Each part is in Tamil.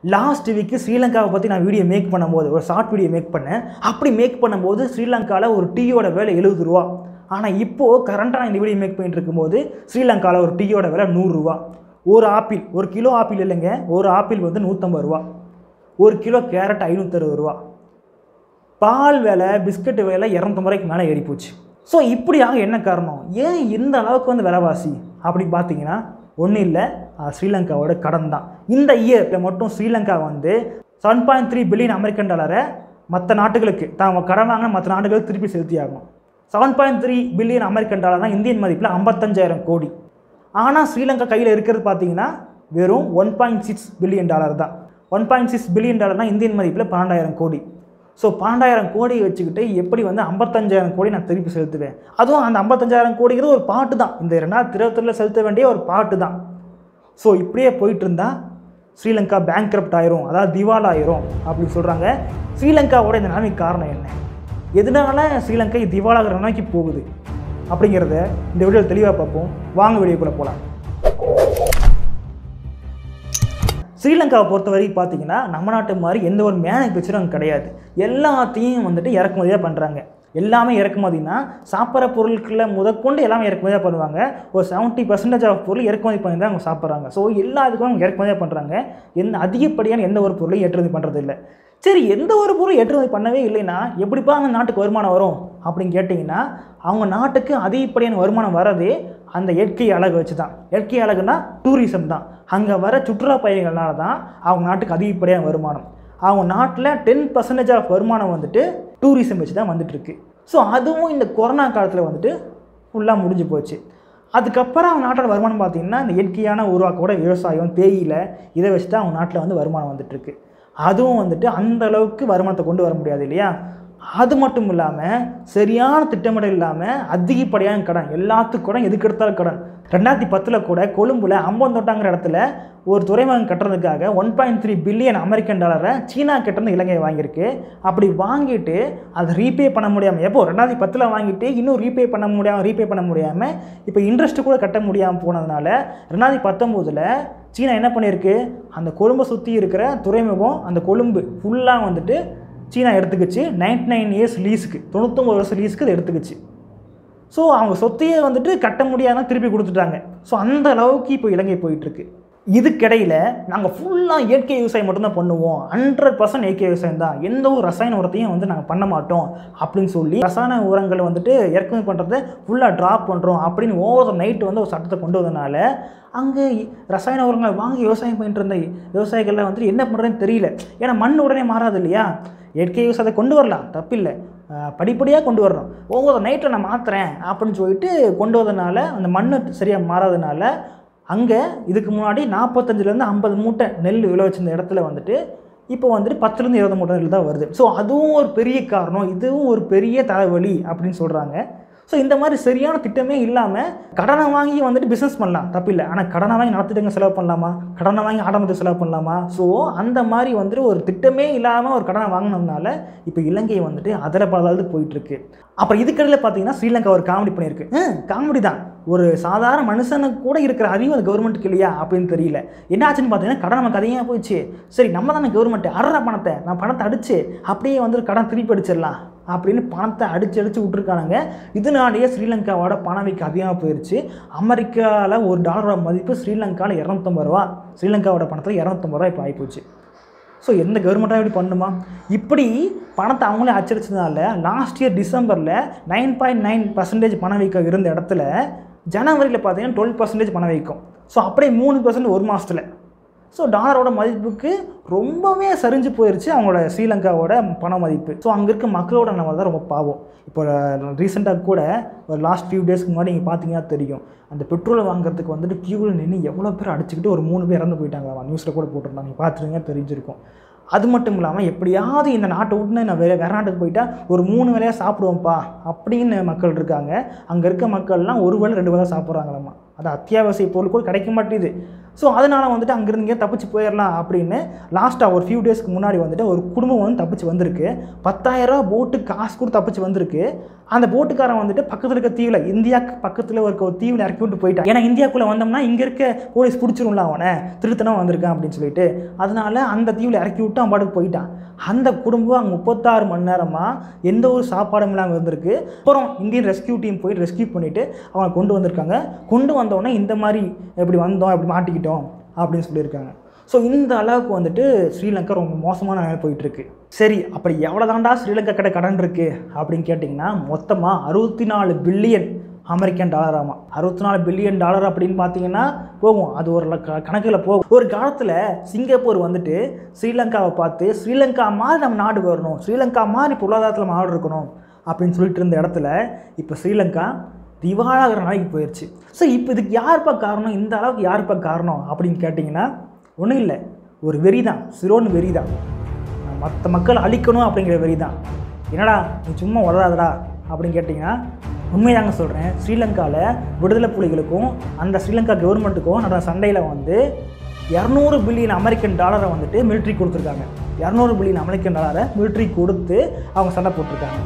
லாஸ்ட் வீக்கு ஸ்ரீலங்காவை பற்றி நான் வீடியோ மேக் பண்ணும்போது ஒரு ஷார்ட் வீடியோ மேக் பண்ணேன் அப்படி மேக் பண்ணும்போது ஸ்ரீலங்காவில் ஒரு டீயோட விலை எழுபது ரூபா ஆனால் இப்போது கரண்ட்டாக நான் இந்த வீடியோ மேக் பண்ணிட்டு இருக்கும்போது ஸ்ரீலங்காவில் ஒரு டீயோட விலை நூறுரூவா ஒரு ஆப்பிள் ஒரு கிலோ ஆப்பிள் இல்லைங்க ஒரு ஆப்பிள் வந்து நூற்றம்பது ரூபா ஒரு கிலோ கேரட் ஐநூற்றறுபது ரூபா பால் விலை பிஸ்கட் விலை இரநூத்தம்பது ரூபாய்க்கு மேலே ஏறி போச்சு ஸோ இப்படியாக என்ன காரணம் ஏன் இந்த அளவுக்கு வந்து விலைவாசி அப்படி பார்த்தீங்கன்னா ஒன்றும் இல்லை அஹ் ஸ்ரீலங்காவோட கடன் தான் இந்த இயரில் மட்டும் ஸ்ரீலங்கா வந்து seven point three billion American டாலரை மற்ற நாட்டுகளுக்கு தான் கடன் வாங்கின மற்ற நாடுகளுக்கு திருப்பி செலுத்தி ஆகணும் seven point three billion American dollar தான் இந்தியன் மதிப்பில் ஐம்பத்தஞ்சாயிரம் கோடி ஆனால் ஸ்ரீலங்கா கையில் இருக்கிறது பார்த்தீங்கன்னா வெறும் one point six billion dollar தான் ஒன் பாயிண்ட் சிக்ஸ் பில்லியன் டாலர்னா இந்தியன் மதிப்பில் பன்னெண்டாயிரம் கோடி ஸோ பன்னெண்டாயிரம் கோடியை வச்சுக்கிட்டு எப்படி வந்து ஐம்பத்தஞ்சாயிரம் கோடி நான் திருப்பி செலுத்துவேன் அதுவும் அந்த ஐம்பத்தஞ்சாயிரம் கோடிங்கிறது ஒரு பாட்டு தான் இந்த ரெண்டாயிரத்தி இருபத்தொன்னில் செலுத்த வேண்டிய ஒரு பாட்டு தான் ஸோ இப்படியே போயிட்டு இருந்தா ஸ்ரீலங்கா பேங்க்ரப்ட் ஆயிரும் அதாவது திவால் ஆயிரும் அப்படின்னு சொல்கிறாங்க ஸ்ரீலங்காவோட இந்த நிலைமைக்கு காரணம் என்ன எதனால ஸ்ரீலங்கா திவாலாகிற நிலைமைக்கு போகுது அப்படிங்கிறத இந்த வீடியோ தெளிவாக பார்ப்போம் வாங்க வீடியோக்குள்ளே போகலாம் ஸ்ரீலங்காவை பொறுத்த வரைக்கும் பார்த்தீங்கன்னா நம்ம நாட்டு மாதிரி எந்த ஒரு மேனுஃபேக்சரும் அங்கே கிடையாது எல்லாத்தையும் வந்துட்டு இறக்குமதியாக பண்ணுறாங்க எல்லாமே இறக்குமதினா சாப்பிட்ற பொருட்களை முதற்கொண்டு எல்லாமே இறக்குமதியாக பண்ணுவாங்க ஒரு செவன்ட்டி பர்சன்டேஜ் ஆஃப் பொருள் இறக்குமதி பண்ணி தான் அவங்க சாப்பிட்றாங்க ஸோ எல்லாத்துக்கும் அவங்க இறக்குமதியாக பண்ணுறாங்க எந்த அதிகப்படியான எந்த ஒரு பொருளையும் ஏற்றுமதி பண்ணுறது இல்லை சரி எந்த ஒரு பொருள் ஏற்றுமதி பண்ணவே இல்லைன்னா எப்படிப்பா அந்த நாட்டுக்கு வருமானம் வரும் அப்படின்னு கேட்டிங்கன்னா அவங்க நாட்டுக்கு அதிகப்படியான வருமானம் வரதே அந்த இயற்கை அழகு வச்சு தான் இயற்கை அழகுனா டூரிசம் தான் அங்கே வர சுற்றுலா பயணிகள்னால தான் அவங்க நாட்டுக்கு அதிகப்படியான வருமானம் அவங்க நாட்டில் டென் பர்சன்டேஜ் ஆஃப் வருமானம் வந்துட்டு டூரிசம் வச்சு தான் வந்துட்டுருக்கு ஸோ அதுவும் இந்த கொரோனா காலத்தில் வந்துட்டு ஃபுல்லாக முடிஞ்சு போச்சு அதுக்கப்புறம் அவங்க நாட்டோட வருமானம் பார்த்திங்கன்னா இந்த இயற்கையான உருவாக்கோட விவசாயம் தேயிலை இதை வச்சு தான் அவங்க நாட்டில் வந்து வருமானம் வந்துட்டுருக்கு அதுவும் வந்துட்டு அந்த அளவுக்கு வருமானத்தை கொண்டு வர முடியாது இல்லையா அது மட்டும் இல்லாமல் சரியான திட்டமிடல் இல்லாமல் அதிகப்படியான கடன் எல்லாத்துக்கும் கடன் எதுக்கு எடுத்தாலும் கடன் ரெண்டாயிரத்தி பத்தில் கூட கொழும்புல அம்பந்தோட்டாங்கிற இடத்துல ஒரு துறைமுகம் கட்டுறதுக்காக one point three billion American டாலரை சீனா கிட்டேருந்து இலங்கை வாங்கியிருக்கு அப்படி வாங்கிட்டு அதை ரீபே பண்ண முடியாமல் எப்போ ரெண்டாயிரத்தி பத்தில் வாங்கிட்டு இன்னும் ரீபே பண்ண முடியாமல் ரீபே பண்ண முடியாமல் இப்போ இன்ட்ரெஸ்ட்டு கூட கட்ட முடியாமல் போனதுனால ரெண்டாயிரத்தி பத்தொம்போதில் சீனா என்ன பண்ணியிருக்கு அந்த கொழும்பை சுற்றி இருக்கிற துறைமுகம் அந்த கொழும்பு ஃபுல்லாக வந்துட்டு சீனா எடுத்துக்கிச்சு நைன்டி நைன் இயர்ஸ் லீஸுக்கு தொண்ணூத்தொம்பது வருஷம் லீஸுக்கு அது எடுத்துக்கிச்சு ஸோ அவங்க சொத்தையே வந்துட்டு கட்ட முடியாமல் திருப்பி கொடுத்துட்டாங்க ஸோ அந்த அளவுக்கு இப்போ இலங்கை போயிட்டுருக்கு இதுக்கிடையில் நாங்கள் ஃபுல்லாக இயற்கை விவசாயம் மட்டும்தான் பண்ணுவோம் ஹண்ட்ரட் பர்சன்ட் இயற்கை விவசாயம் தான் எந்த ஒரு ரசாயன உரத்தையும் வந்து நாங்கள் பண்ண மாட்டோம் அப்படின்னு சொல்லி ரசாயன உரங்களை வந்துட்டு இறக்குமதி பண்ணுறதை ஃபுல்லாக ட்ராப் பண்ணுறோம் அப்படின்னு ஓவர் நைட்டு வந்து ஒரு சட்டத்தை கொண்டு வந்தனால அங்கே ரசாயன உரங்களை வாங்கி விவசாயம் பண்ணிட்டு இருந்த விவசாயிகள்லாம் வந்துட்டு என்ன பண்ணுறதுன்னு தெரியல ஏன்னா மண் உடனே மாறாது இல்லையா இயற்கை விவசாயத்தை கொண்டு வரலாம் தப்பில்லை படிப்படியாக கொண்டு வரணும் ஒவ்வொரு நைட்டில் நான் மாற்றுறேன் அப்படின்னு சொல்லிட்டு கொண்டு வந்ததுனால அந்த மண் சரியாக மாறாதனால அங்கே இதுக்கு முன்னாடி நாற்பத்தஞ்சிலேருந்து ஐம்பது மூட்டை நெல் விளை வச்சிருந்த இடத்துல வந்துட்டு இப்போ வந்துட்டு பத்துலேருந்து இருபது மூட்டை நெல் தான் வருது ஸோ அதுவும் ஒரு பெரிய காரணம் இதுவும் ஒரு பெரிய தலைவலி அப்படின்னு சொல்கிறாங்க ஸோ இந்த மாதிரி சரியான திட்டமே இல்லாமல் கடனை வாங்கி வந்துட்டு பிஸ்னஸ் பண்ணலாம் தப்பில்லை ஆனால் கடனை வாங்கி நடத்திட்டங்க செலவு பண்ணலாமா கடனை வாங்கி ஆடம்பரத்தை செலவு பண்ணலாமா ஸோ அந்த மாதிரி வந்துட்டு ஒரு திட்டமே இல்லாமல் ஒரு கடனை வாங்கினதுனால இப்போ இலங்கை வந்துட்டு அதில் பல போயிட்டுருக்கு அப்புறம் இதுக்கடையில் பார்த்தீங்கன்னா ஸ்ரீலங்கா ஒரு காமெடி பண்ணியிருக்கு காமெடி தான் ஒரு சாதாரண மனுஷனுக்கு கூட இருக்கிற அறிவு அது கவர்மெண்ட்டுக்கு இல்லையா அப்படின்னு தெரியல என்ன ஆச்சுன்னு பார்த்தீங்கன்னா கடன் நமக்கு அதிகமாக போயிடுச்சு சரி நம்ம தானே கவர்மெண்ட் அறற பணத்தை நான் பணத்தை அடிச்சு அப்படியே வந்து கடன் திருப்பி அடிச்சிடலாம் அப்படின்னு பணத்தை அடிச்சு அடிச்சு விட்ருக்கானுங்க இதனாலேயே ஸ்ரீலங்காவோட பணவீக்கம் அதிகமாக போயிடுச்சு அமெரிக்காவில் ஒரு டாலரோட மதிப்பு ஸ்ரீலங்காவில் இரநூத்தம்பது ரூபா ஸ்ரீலங்காவோட பணத்தில் இரநூத்தம்பது ரூபா இப்போ ஆகிப்போச்சு ஸோ எந்த கவர்மெண்ட்டாக இப்படி பண்ணுமா இப்படி பணத்தை அவங்களே அச்சடிச்சதுனால லாஸ்ட் இயர் டிசம்பரில் நைன் பாயிண்ட் நைன் பர்சன்டேஜ் பணவீக்கம் இருந்த இடத்துல ஜனவரியில் பார்த்தீங்கன்னா டுவெல் பர்சன்டேஜ் பணவீக்கம் ஸோ அப்படியே மூணு பர்சன்ட் ஒரு மாதத்தில் ஸோ டாலரோட மதிப்புக்கு ரொம்பவே சரிஞ்சு போயிடுச்சு அவங்களோட ஸ்ரீலங்காவோட பண மதிப்பு ஸோ அங்கே இருக்க மக்களோட நம்ம தான் ரொம்ப பாவம் இப்போ ரீசெண்டாக கூட ஒரு லாஸ்ட் ஃபியூ டேஸ்க்கு முன்னாடி நீங்கள் பார்த்தீங்கன்னா தெரியும் அந்த பெட்ரோலை வாங்குறதுக்கு வந்துட்டு கியூவில் நின்று எவ்வளோ பேர் அடிச்சுக்கிட்டு ஒரு மூணு பேர் இறந்து போயிட்டாங்க நியூஸில் கூட போட்டிருந்தாங்க நீங்கள் பார்த்துருங்க தெரிஞ்சிருக்கும் அது மட்டும் இல்லாமல் எப்படியாவது இந்த நாட்டை விட்டு நான் வேறு வேறு நாட்டுக்கு போயிட்டா ஒரு மூணு வேலையாக சாப்பிடுவோம்ப்பா அப்படின்னு மக்கள் இருக்காங்க அங்கே இருக்க மக்கள்லாம் ஒரு வேளை ரெண்டு வேலை சாப்பிட்றாங்களாம்மா அது அத்தியாவசிய பொருள் கூட கிடைக்க மாட்டேது ஸோ அதனால் வந்துட்டு அங்கேருந்து இங்கே தப்பிச்சு போயிடலாம் அப்படின்னு லாஸ்ட்டாக ஒரு ஃபியூ டேஸ்க்கு முன்னாடி வந்துட்டு ஒரு குடும்பம் வந்து தப்பிச்சு வந்திருக்கு பத்தாயிரரூபா போட்டு காசு கூட தப்பிச்சு வந்திருக்கு அந்த போட்டுக்காரன் வந்துட்டு பக்கத்தில் இருக்க தீவில் இந்தியாவுக்கு பக்கத்தில் இருக்க ஒரு தீவில் இறக்கி விட்டு போயிட்டான் ஏன்னா இந்தியாவுக்குள்ளே வந்தோம்னா இங்கே இருக்க போலீஸ் பிடிச்சிரும்ல அவனை திருத்தனம் வந்திருக்கான் அப்படின்னு சொல்லிட்டு அதனால அந்த தீவில் இறக்கி விட்டு அவன் பாட்டுக்கு போயிட்டான் அந்த குடும்பம் அங்கே முப்பத்தாறு மணி நேரமாக எந்த ஒரு சாப்பாடும் இல்லாமல் இருந்திருக்கு அப்புறம் இந்தியன் ரெஸ்கியூ டீம் போயிட்டு ரெஸ்கியூ பண்ணிவிட்டு அவனை கொண்டு வந்திருக்காங்க கொண்டு வந்தோடனே இந்த மாதிரி எப்படி வந்தோம் எப்படி மாட்டிக்கிட்டோம் அப்படின்னு சொல்லியிருக்காங்க ஸோ இந்த அளவுக்கு வந்துட்டு ஸ்ரீலங்கா ரொம்ப மோசமான நிலைமை போயிட்டுருக்கு சரி அப்படி எவ்வளோ தாண்டா ஸ்ரீலங்கா கிட்ட கடன் இருக்குது அப்படின்னு கேட்டிங்கன்னா மொத்தமாக அறுபத்தி நாலு பில்லியன் அமெரிக்கன் டாலராமா அறுபத்தி நாலு பில்லியன் டாலர் அப்படின்னு பார்த்தீங்கன்னா போகும் அது ஒரு கணக்கில் போகும் ஒரு காலத்தில் சிங்கப்பூர் வந்துட்டு ஸ்ரீலங்காவை பார்த்து ஸ்ரீலங்கா மாதிரி நம்ம நாடு வரணும் ஸ்ரீலங்கா மாதிரி பொருளாதாரத்தில் நம்ம நாடு இருக்கணும் அப்படின்னு சொல்லிட்டு இருந்த இடத்துல இப்போ ஸ்ரீலங்கா திவாலாகிற நாளைக்கு போயிடுச்சு ஸோ இப்போ இதுக்கு யாருப்பா காரணம் இந்த அளவுக்கு யாருப்பா காரணம் அப்படின்னு கேட்டிங்கன்னா ஒன்றும் இல்லை ஒரு வெறி தான் சிரோன்னு வெறி தான் மற்ற மக்கள் அழிக்கணும் அப்படிங்கிற வெறி தான் என்னடா நீ சும்மா வளராதடா அப்படின்னு கேட்டிங்கன்னா உண்மைதாங்க சொல்கிறேன் ஸ்ரீலங்காவில் விடுதலை புலிகளுக்கும் அந்த ஸ்ரீலங்கா கவர்மெண்ட்டுக்கும் நடந்த சண்டையில் வந்து இரநூறு பில்லியன் அமெரிக்கன் டாலரை வந்துட்டு மிலிட்ரி கொடுத்துருக்காங்க இரநூறு பில்லியன் அமெரிக்கன் டாலரை மிலிட்ரி கொடுத்து அவங்க சண்டை போட்டிருக்காங்க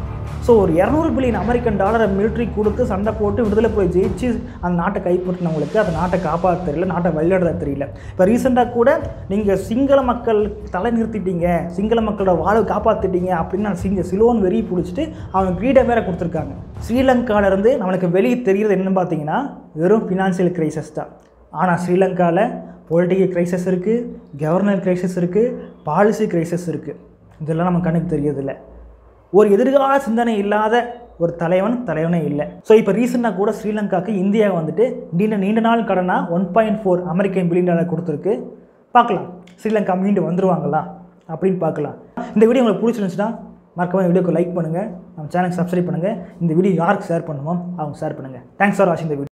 ஸோ ஒரு இரநூறு பில்லியன் அமெரிக்கன் டாலரை மிலிட்ரி கொடுத்து சண்டை போட்டு விடுதலை போய் ஜெயிச்சு அந்த நாட்டை கைப்பற்றினவங்களுக்கு அந்த நாட்டை காப்பாற்ற தெரியல நாட்டை வழிநட தெரியல இப்போ ரீசெண்டாக கூட நீங்கள் சிங்கள மக்கள் தலை நிறுத்திட்டீங்க சிங்கள மக்களோட வாழ்வை காப்பாற்றிட்டீங்க அப்படின்னு நான் சிங்க சிலோன் வெறி பிடிச்சிட்டு அவங்க கிரீடை வேற கொடுத்துருக்காங்க ஸ்ரீலங்காவிலேருந்து நம்மளுக்கு வெளியே தெரிகிறது என்னன்னு பார்த்தீங்கன்னா வெறும் ஃபினான்சியல் கிரைசஸ் தான் ஆனால் ஸ்ரீலங்காவில் பொலிட்டிக்கல் கிரைசஸ் இருக்குது கவர்னர் கிரைசஸ் இருக்குது பாலிசி கிரைசஸ் இருக்குது இதெல்லாம் நம்ம கண்ணுக்கு தெரியறதில்லை ஒரு எதிர்கால சிந்தனை இல்லாத ஒரு தலைவன் தலைவனே இல்லை ஸோ இப்போ ரீசெண்டாக கூட ஸ்ரீலங்காவுக்கு இந்தியா வந்துட்டு நீண்ட நீண்ட நாள் கடனாக one point four American billion dollar கொடுத்துருக்கு பார்க்கலாம் ஸ்ரீலங்கா மீண்டும் வந்துருவாங்களா அப்படின்னு பார்க்கலாம் இந்த வீடியோ உங்களுக்கு பிடிச்சிருந்துச்சுன்னா மறக்காம வீடியோக்கு லைக் பண்ணுங்கள் நம்ம சேனலுக்கு சப்ஸ்கிரைப் பண்ணுங்கள் இந்த வீடியோ யாருக்கு ஷேர் பண்ணுமோ அவங்க ஷேர் பண்ணுங்கள் தேங்க்ஸ் ஃபார் வாட்சிங் இந்த வீடியோ